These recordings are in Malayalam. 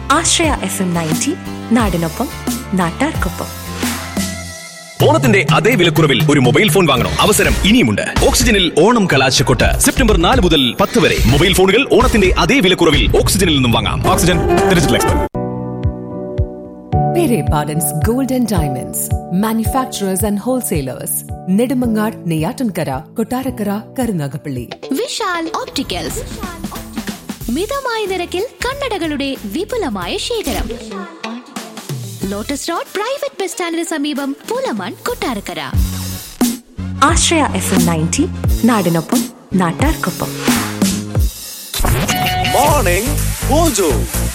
ആശ്രയ എഫ് എം നയൻറ്റി നാടിനൊപ്പം നാട്ടാർക്കൊപ്പം ഓണത്തിന്റെ അതേ വിലക്കുറവിൽ ഒരു മൊബൈൽ ഫോൺ വാങ്ങണം അവസരം ഇനിയുമുണ്ട് ഓക്സിജനിൽ ഓണം കലാശക്കൊട്ട് സെപ്റ്റംബർ നാല് മുതൽ പത്ത് വരെ മൊബൈൽ ഫോണുകൾ ഓണത്തിന്റെ അതേ വിലക്കുറവിൽ ഓക്സിജനിൽ നിന്നും വാങ്ങാം Oxygen digital expert Pere Pardon's Gold and Diamonds, manufacturers and wholesalers, Nedumangad, Neyatankara, Kotarakara, Karunagapalli. Vishal opticals മിതമായ നിരക്കിൽ കണ്ണടകളുടെ വിപുലമായ ശേഖരം ലോട്ടസ് റോഡ് പ്രൈവറ്റ് ബസ് സ്റ്റാൻഡിന് സമീപം Pulamon Kottarakkara Ashraya F M ninety നാടിനൊപ്പം നാട്ടാർക്കൊപ്പം morning mojo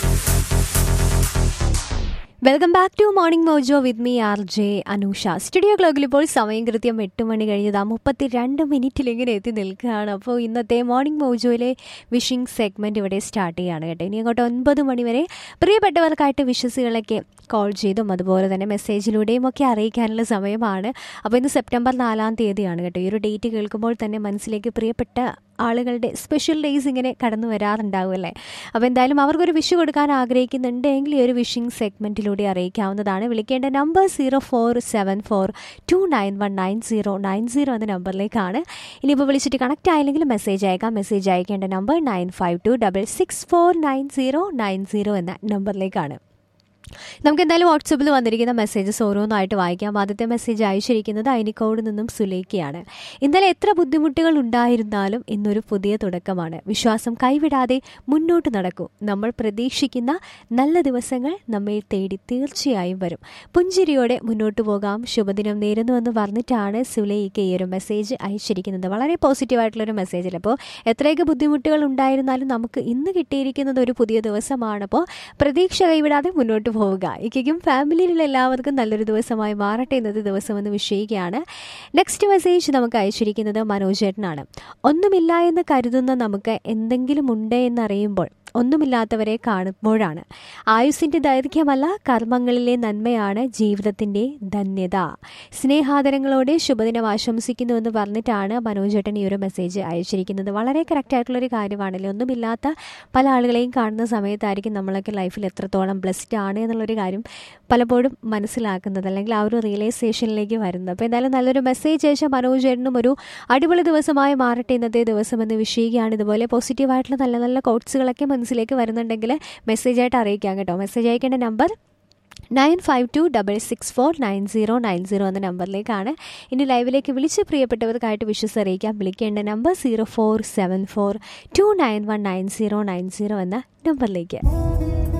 welcome back to morning mojo with me R J Anusha studio ക്ലോക്കിൽ ഇപ്പോൾ സമയം കൃത്യം എട്ട് മണി കഴിഞ്ഞത് ആ മുപ്പത്തി രണ്ട് മിനിറ്റിൽ ഇങ്ങനെ എത്തി നിൽക്കുകയാണ് അപ്പോൾ ഇന്നത്തെ മോർണിംഗ് മോജോയിലെ വിഷിംഗ് സെഗ്മെൻറ്റ് ഇവിടെ സ്റ്റാർട്ട് ചെയ്യുകയാണ് കേട്ടോ ഇനി അങ്ങോട്ട് ഒൻപത് മണി വരെ പ്രിയപ്പെട്ടവർക്കായിട്ട് വിഷസുകളൊക്കെ കോൾ ചെയ്തും അതുപോലെ തന്നെ മെസ്സേജിലൂടെയും ഒക്കെ അറിയിക്കാനുള്ള സമയമാണ് അപ്പോൾ ഇന്ന് സെപ്റ്റംബർ നാലാം തീയതിയാണ് കേട്ടോ ഈ ഒരു ഡേറ്റ് കേൾക്കുമ്പോൾ തന്നെ മനസ്സിലേക്ക് പ്രിയപ്പെട്ട ആളുകളുടെ സ്പെഷ്യൽ ഡേയ്സ് ഇങ്ങനെ കടന്നു വരാറുണ്ടാവുമല്ലേ അപ്പോൾ എന്തായാലും അവർക്കൊരു വിഷ് കൊടുക്കാൻ ആഗ്രഹിക്കുന്നുണ്ടെങ്കിൽ ഈ ഒരു വിഷിംഗ് സെഗ്മെൻറ്റിലൂടെ അറിയിക്കാവുന്നതാണ് വിളിക്കേണ്ട number zero four seven four two nine one nine zero nine zero എന്ന നമ്പറിലേക്കാണ് ഇനിയിപ്പോൾ വിളിച്ചിട്ട് കണക്റ്റ് ആയില്ലെങ്കിൽ മെസ്സേജ് അയക്കാം മെസ്സേജ് അയക്കേണ്ട number nine five two double six four nine zero nine zero എന്ന നമ്പറിലേക്കാണ് നമുക്ക് എന്തായാലും വാട്സപ്പിൽ വന്നിരിക്കുന്ന മെസ്സേജസ് ഓരോന്നായിട്ട് വായിക്കാം ആദ്യത്തെ മെസ്സേജ് അയച്ചിരിക്കുന്നത് അയനിക്കോട് നിന്നും സുലേഖയാണ് ഇന്നലെ എത്ര ബുദ്ധിമുട്ടുകൾ ഉണ്ടായിരുന്നാലും ഇന്നൊരു പുതിയ തുടക്കമാണ് വിശ്വാസം കൈവിടാതെ മുന്നോട്ട് നടക്കൂ നമ്മൾ പ്രതീക്ഷിക്കുന്ന നല്ല ദിവസങ്ങൾ നമ്മെ തേടി തീർച്ചയായും വരും പുഞ്ചിരിയോടെ മുന്നോട്ട് പോകാം ശുഭദിനം നേരുന്നുവെന്ന് പറഞ്ഞിട്ടാണ് സുലൈക്ക് ഈ ഒരു മെസ്സേജ് അയച്ചിരിക്കുന്നത് വളരെ പോസിറ്റീവായിട്ടുള്ളൊരു മെസ്സേജിൽ അപ്പോൾ എത്രയൊക്കെ ബുദ്ധിമുട്ടുകൾ ഉണ്ടായിരുന്നാലും നമുക്ക് ഇന്ന് കിട്ടിയിരിക്കുന്നത് ഒരു പുതിയ ദിവസമാണ് അപ്പോൾ പ്രതീക്ഷ കൈവിടാതെ മുന്നോട്ട് പോവുക ഇക്കും ഫാമിലിയിലുള്ള എല്ലാവർക്കും നല്ലൊരു ദിവസമായി മാറട്ടെ ഇന്നത്തെ ദിവസം എന്ന് വിഷയിക്കുകയാണ് നെക്സ്റ്റ് മെസ്സേജ് നമുക്ക് അയച്ചിരിക്കുന്നത് മനോജേട്ടനാണ് ഒന്നുമില്ല എന്ന് കരുതുന്ന നമുക്ക് എന്തെങ്കിലും ഉണ്ട് എന്നറിയുമ്പോൾ ഒന്നുമില്ലാത്തവരെ കാണുമ്പോഴാണ് ആയുസിൻ്റെ ദൈർഘ്യമല്ല കർമ്മങ്ങളിലെ നന്മയാണ് ജീവിതത്തിൻ്റെ ധന്യത സ്നേഹാദരങ്ങളോടെ ശുഭദിനം ആശംസിക്കുന്നുവെന്ന് പറഞ്ഞിട്ടാണ് മനോജേട്ടൻ ഈ ഒരു മെസ്സേജ് അയച്ചിരിക്കുന്നത് വളരെ കറക്റ്റായിട്ടുള്ളൊരു കാര്യമാണല്ലോ ഒന്നുമില്ലാത്ത പല ആളുകളെയും കാണുന്ന സമയത്തായിരിക്കും നമ്മളൊക്കെ ലൈഫിൽ എത്രത്തോളം ബ്ലെസ്ഡ് ആണ് എന്നുള്ളൊരു കാര്യം പലപ്പോഴും മനസ്സിലാക്കുന്നത് അല്ലെങ്കിൽ ആ ഒരു റിയലൈസേഷനിലേക്ക് വരുന്നത് അപ്പോൾ എന്തായാലും നല്ലൊരു മെസ്സേജ് അയച്ച മനോജേട്ടനും ഒരു അടിപൊളി ദിവസമായി മാറട്ടെ ഇന്നത്തെ ദിവസം എന്ന് വിഷയിക്കുകയാണ് ഇതുപോലെ പോസിറ്റീവായിട്ടുള്ള നല്ല നല്ല കോട്സുകളൊക്കെ മനസ്സിലേക്ക് വരുന്നുണ്ടെങ്കിൽ മെസ്സേജായിട്ട് അറിയിക്കാം കേട്ടോ മെസ്സേജ് അയക്കേണ്ട number nine five two double six four nine zero nine zero എന്ന നമ്പറിലേക്കാണ് ഇനി ലൈവിലേക്ക് വിളിച്ച് പ്രിയപ്പെട്ടവർക്കായിട്ട് വിശ്വസ് അറിയിക്കാം വിളിക്കേണ്ട number zero four seven four two nine one nine zero nine zero എന്ന നമ്പറിലേക്ക്